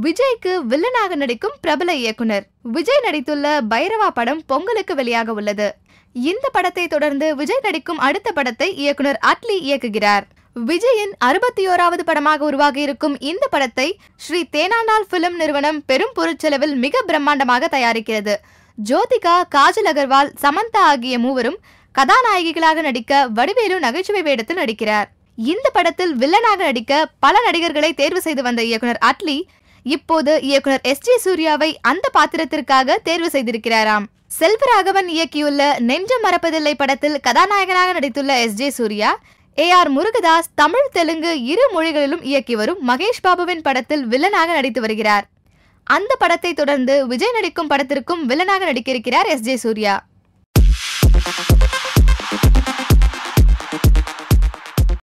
விஜய்க்கு வில்லனாக நடிக்கும் பிரபல இயக்குனர் விஜய் நடித்துள்ள பைரவா படம் பொங்கலுக்கு வெளியாக உள்ளது இந்த படத்தை தொடர்ந்து விஜய் நடிக்கும் அடுத்த படத்தை இயக்குனர் அட்லி இயக்குகிறார் விஜயின் அறுபத்தி ஓராவது படமாக உருவாகி இருக்கும் இந்த படத்தை ஸ்ரீ தேனாண்டால் பிலிம் நிறுவனம் பெரும் பொருட்செலவில் மிக பிரம்மாண்டமாக தயாரிக்கிறது ஜோதிகா காஜல் அகர்வால் சமந்தா ஆகிய மூவரும் கதாநாயகிகளாக நடிக்க வடிவேலு நகைச்சுவை வேடத்தில் நடிக்கிறார் இந்த படத்தில் வில்லனாக நடிக்க பல நடிகர்களை தேர்வு செய்து வந்த இயக்குனர் அட்லி இப்போது இயக்குனர் எஸ் ஜே சூர்யாவை அந்த பாத்திரத்திற்காக தேர்வு செய்திருக்கிறாராம் செல்வராகவன் இயக்கியுள்ள நெஞ்சம் மறப்பதில்லை படத்தில் கதாநாயகனாக நடித்துள்ள S J Suryah A R Murugadoss Tamil Telugu இரு மொழிகளிலும் இயக்கி வரும் மகேஷ் பாபுவின் படத்தில் வில்லனாக நடித்து வருகிறார் அந்த படத்தை தொடர்ந்து விஜய் நடிக்கும் படத்திற்கும் வில்லனாக நடிக்க இருக்கிறார் எஸ் ஜே சூர்யா